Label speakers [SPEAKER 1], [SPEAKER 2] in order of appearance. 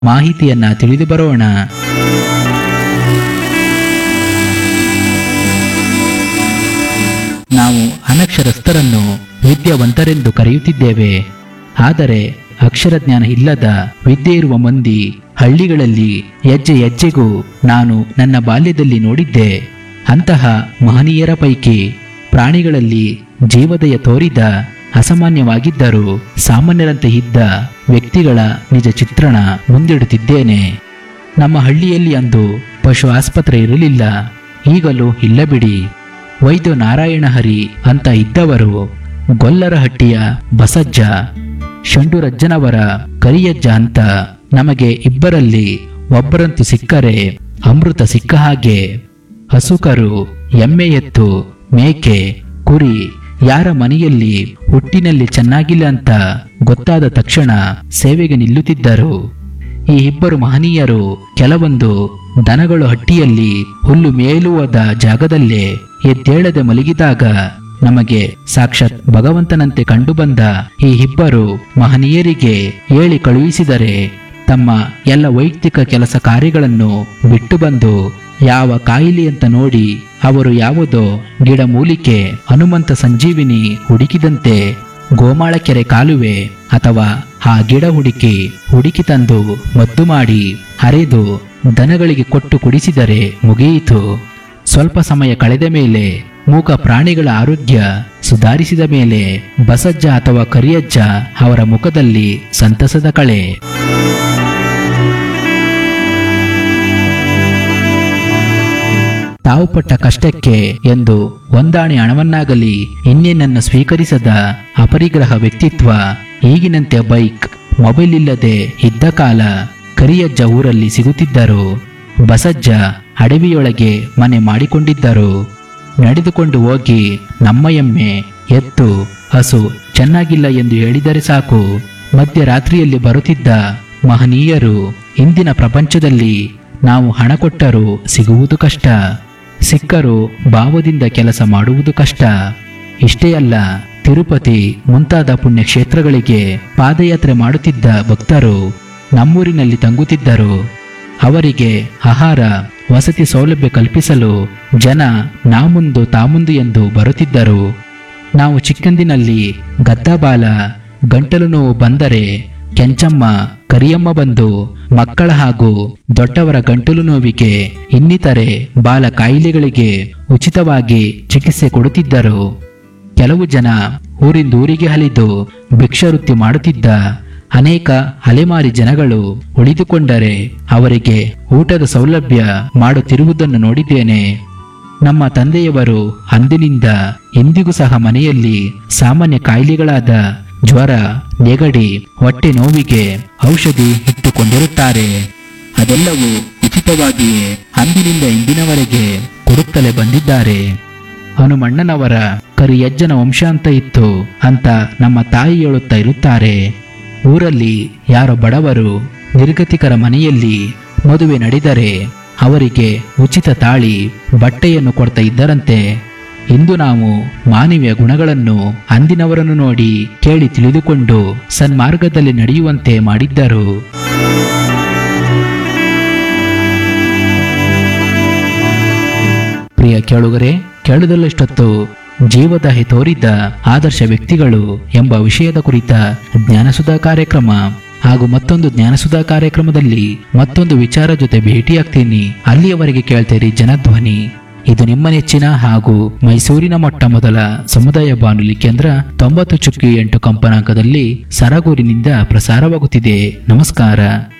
[SPEAKER 1] ಮಾಹಿತಿಯನ್ನ ತಿಳಿದು ಬರೋಣ ನಾವು ಅನಕ್ಷರಸ್ಥರನ್ನು ವಿದ್ಯಾವಂತರೆಂದು ಕರೆಯುತ್ತಿದ್ದೇವೆ ಆದರೆ ಅಕ್ಷರ ಜ್ಞಾನ ಇಲ್ಲದ ವಿದ್ಯೆ ಇರುವ ಮಂದಿ ಹಳ್ಳಿಗಳಲ್ಲಿ ಹೆಜ್ಜೆ ಹೆಜ್ಜೆಗೂ ನಾನು ನನ್ನ ಬಾಲ್ಯದಲ್ಲಿ ನೋಡಿದ್ದೆ ಅಂತಹ ಮಹನೀಯರ ಪೈಕಿ ಪ್ರಾಣಿಗಳಲ್ಲಿ ಜೀವದಯ ತೋರಿದ ಅಸಾಮಾನ್ಯವಾಗಿದ್ದರೂ ಸಾಮಾನ್ಯರಂತೆ ಇದ್ದ ವ್ಯಕ್ತಿಗಳ ನಿಜ ಚಿತ್ರಣ ಮುಂದಿಡುತ್ತಿದ್ದೇನೆ ನಮ್ಮ ಹಳ್ಳಿಯಲ್ಲಿ ಅಂದು ಪಶು ಆಸ್ಪತ್ರೆ ಇರಲಿಲ್ಲ ಈಗಲೂ ಇಲ್ಲ ಬಿಡಿ ವೈದ್ಯ ನಾರಾಯಣ ಹರಿ ಅಂತ ಇದ್ದವರು ಗೊಲ್ಲರಹಟ್ಟಿಯ ಬಸಜ್ಜ ಶಂಡುರಜ್ಜನವರ ಕರಿಯಜ್ಜ ಅಂತ ನಮಗೆ ಇಬ್ಬರಲ್ಲಿ ಒಬ್ಬರಂತೂ ಸಿಕ್ಕರೆ ಅಮೃತ ಸಿಕ್ಕ ಹಾಗೆ ಹಸುಕರು ಎಮ್ಮೆ ಎತ್ತು ಮೇಕೆ ಕುರಿ ಯಾರ ಮನೆಯಲ್ಲಿ ಹುಟ್ಟಿನಲ್ಲಿ ಚೆನ್ನಾಗಿಲ್ಲ ಅಂತ ಗೊತ್ತಾದ ತಕ್ಷಣ ಸೇವೆಗೆ ನಿಲ್ಲುತ್ತಿದ್ದರು ಈ ಇಬ್ಬರು ಮಹನೀಯರು ಕೆಲವೊಂದು ದನಗಳು ಹಟ್ಟಿಯಲ್ಲಿ ಹುಲ್ಲು ಮೇಲುವದ ಜಾಗದಲ್ಲೇ ಎದ್ದೇಳದೆ ಮಲಗಿದಾಗ ನಮಗೆ ಸಾಕ್ಷಾತ್ ಭಗವಂತನಂತೆ ಕಂಡುಬಂದ ಈ ಇಬ್ಬರು ಮಹನೀಯರಿಗೆ ಹೇಳಿ ಕಳುಹಿಸಿದರೆ ತಮ್ಮ ಎಲ್ಲ ವೈಯಕ್ತಿಕ ಕೆಲಸ ಕಾರ್ಯಗಳನ್ನು ಬಿಟ್ಟು ಬಂದು ಯಾವ ಕಾಯಿಲೆ ಅಂತ ನೋಡಿ ಅವರು ಯಾವುದೋ ಗಿಡಮೂಲಿಕೆ ಹನುಮಂತ ಸಂಜೀವಿನಿ ಹುಡುಕಿದಂತೆ ಗೋಮಾಳಕೆರೆ ಕಾಲುವೆ ಅಥವಾ ಆ ಗಿಡ ಹುಡುಕಿ ಹುಡುಕಿ ತಂದು ಮದ್ದು ಮಾಡಿ ಹರಿದು ದನಗಳಿಗೆ ಕೊಟ್ಟು ಕುಡಿಸಿದರೆ ಮುಗಿಯಿತು ಸ್ವಲ್ಪ ಸಮಯ ಕಳೆದ ಮೇಲೆ ಮೂಕ ಪ್ರಾಣಿಗಳ ಆರೋಗ್ಯ ಸುಧಾರಿಸಿದ ಮೇಲೆ ಬಸಜ್ಜ ಅಥವಾ ಕರಿಯಜ್ಜ ಅವರ ಮುಖದಲ್ಲಿ ಸಂತಸದ ಕಳೆ ತಾವು ಪಟ್ಟ ಕಷ್ಟಕ್ಕೆ ಎಂದು ಒಂದಾಣೆ ಹಣವನ್ನಾಗಲಿ ಇನ್ನೇನನ್ನು ಸ್ವೀಕರಿಸದ ಅಪರಿಗ್ರಹ ವ್ಯಕ್ತಿತ್ವ ಈಗಿನಂತೆ ಬೈಕ್ ಮೊಬೈಲ್ ಇಲ್ಲದೆ ಇದ್ದ ಕಾಲ ಕರಿಯಜ್ಜ ಊರಲ್ಲಿ ಸಿಗುತ್ತಿದ್ದರು ಬಸಜ್ಜ ಅಡವಿಯೊಳಗೆ ಮನೆ ಮಾಡಿಕೊಂಡಿದ್ದರು ನಡೆದುಕೊಂಡು ಹೋಗಿ ನಮ್ಮ ಎಮ್ಮೆ ಎತ್ತು ಹಸು ಚೆನ್ನಾಗಿಲ್ಲ ಎಂದು ಹೇಳಿದರೆ ಸಾಕು ಮಧ್ಯರಾತ್ರಿಯಲ್ಲಿ ಬರುತ್ತಿದ್ದ ಮಹನೀಯರು ಇಂದಿನ ಪ್ರಪಂಚದಲ್ಲಿ ನಾವು ಹಣ ಕೊಟ್ಟರೂ ಸಿಗುವುದು ಕಷ್ಟ ಸಿಕ್ಕರೂ ಭಾವದಿಂದ ಕೆಲಸ ಮಾಡುವುದು ಕಷ್ಟ ಇಷ್ಟೇ ಅಲ್ಲ ತಿರುಪತಿ ಮುಂತಾದ ಪುಣ್ಯಕ್ಷೇತ್ರಗಳಿಗೆ ಪಾದಯಾತ್ರೆ ಮಾಡುತ್ತಿದ್ದ ಭಕ್ತರು ನಮ್ಮೂರಿನಲ್ಲಿ ತಂಗುತ್ತಿದ್ದರು ಅವರಿಗೆ ಆಹಾರ ವಸತಿ ಸೌಲಭ್ಯ ಕಲ್ಪಿಸಲು ಜನ ನಾ ಮುಂದು ತಾ ಮುಂದು ಎಂದು ಬರುತ್ತಿದ್ದರು ನಾವು ಚಿಕ್ಕಂದಿನಲ್ಲಿ ಗದ್ದಾಬಾಲ ಗಂಟಲು ನೋವು ಬಂದರೆ ಕೆಂಚಮ್ಮ ಕರಿಯಮ್ಮ ಬಂದು ಮಕ್ಕಳ ಹಾಗೂ ದೊಡ್ಡವರ ಗಂಟಲು ನೋವಿಗೆ ಇನ್ನಿತರೆ ಬಾಲ ಕಾಯಿಲೆಗಳಿಗೆ ಉಚಿತವಾಗಿ ಚಿಕಿತ್ಸೆ ಕೊಡುತ್ತಿದ್ದರು ಕೆಲವು ಜನ ಊರಿಂದ ಊರಿಗೆ ಹಲಿದು ಭಿಕ್ಷವೃತ್ತಿ ಮಾಡುತ್ತಿದ್ದ ಅನೇಕ ಅಲೆಮಾರಿ ಜನಗಳು ಉಳಿದುಕೊಂಡರೆ ಅವರಿಗೆ ಊಟದ ಸೌಲಭ್ಯ ಮಾಡುತ್ತಿರುವುದನ್ನು ನೋಡಿದ್ದೇನೆ ನಮ್ಮ ತಂದೆಯವರು ಅಂದಿನಿಂದ ಇಂದಿಗೂ ಸಹ ಮನೆಯಲ್ಲಿ ಸಾಮಾನ್ಯ ಕಾಯಿಲೆಗಳಾದ ಜ್ವರ ನೆಗಡಿ ಹೊಟ್ಟೆ ನೋವಿಗೆ ಔಷಧಿ ಇಟ್ಟುಕೊಂಡಿರುತ್ತಾರೆ ಅದೆಲ್ಲವೂ ಉಚಿತವಾಗಿಯೇ ಅಂದಿನಿಂದ ಇಂದಿನವರೆಗೆ ಕೊಡುತ್ತಲೇ ಬಂದಿದ್ದಾರೆ ಹನುಮಣ್ಣನವರ ಕರಿಯಜ್ಜನ ವಂಶ ಅಂತ ಇತ್ತು ಅಂತ ನಮ್ಮ ತಾಯಿ ಹೇಳುತ್ತಾ ಇರುತ್ತಾರೆ ಊರಲ್ಲಿ ಯಾರೋ ಬಡವರು ನಿರ್ಗತಿಕರ ಮನೆಯಲ್ಲಿ ಮದುವೆ ನಡೆದರೆ ಅವರಿಗೆ ಉಚಿತ ತಾಳಿ ಬಟ್ಟೆಯನ್ನು ಕೊಡ್ತಾ ಇದ್ದರಂತೆ ಇಂದು ನಾವು ಮಾನವೀಯ ಗುಣಗಳನ್ನು ಅಂದಿನವರನ್ನು ನೋಡಿ ಕೇಳಿ ತಿಳಿದುಕೊಂಡು ಸನ್ಮಾರ್ಗದಲ್ಲಿ ನಡೆಯುವಂತೆ ಮಾಡಿದ್ದರು ಪ್ರಿಯ ಕೇಳುಗರೆ ಕೇಳುವುದಲ್ಲಷ್ಟೊತ್ತು ಜೀವದಾಹಿ ತೋರಿದ್ದ ಆದರ್ಶ ವ್ಯಕ್ತಿಗಳು ಎಂಬ ವಿಷಯದ ಕುರಿತ ಜ್ಞಾನಸುಧಾ ಕಾರ್ಯಕ್ರಮ ಹಾಗೂ ಮತ್ತೊಂದು ಜ್ಞಾನಸುಧಾ ಕಾರ್ಯಕ್ರಮದಲ್ಲಿ ಮತ್ತೊಂದು ವಿಚಾರ ಜೊತೆ ಭೇಟಿಯಾಗ್ತೀನಿ ಅಲ್ಲಿಯವರೆಗೆ ಕೇಳ್ತೀರಿ ಜನಧ್ವನಿ ಇದು ನಿಮ್ಮ ನೆಚ್ಚಿನ ಹಾಗೂ ಮೈಸೂರಿನ ಮೊಟ್ಟ ಮೊದಲ ಸಮುದಾಯ ಬಾನುಲಿ ಕೇಂದ್ರ ತೊಂಬತ್ತು ಚುಕ್ಕಿ ಎಂಟು ಕಂಪನಾಂಕದಲ್ಲಿ ಸರಗೂರಿನಿಂದ ಪ್ರಸಾರವಾಗುತ್ತಿದೆ ನಮಸ್ಕಾರ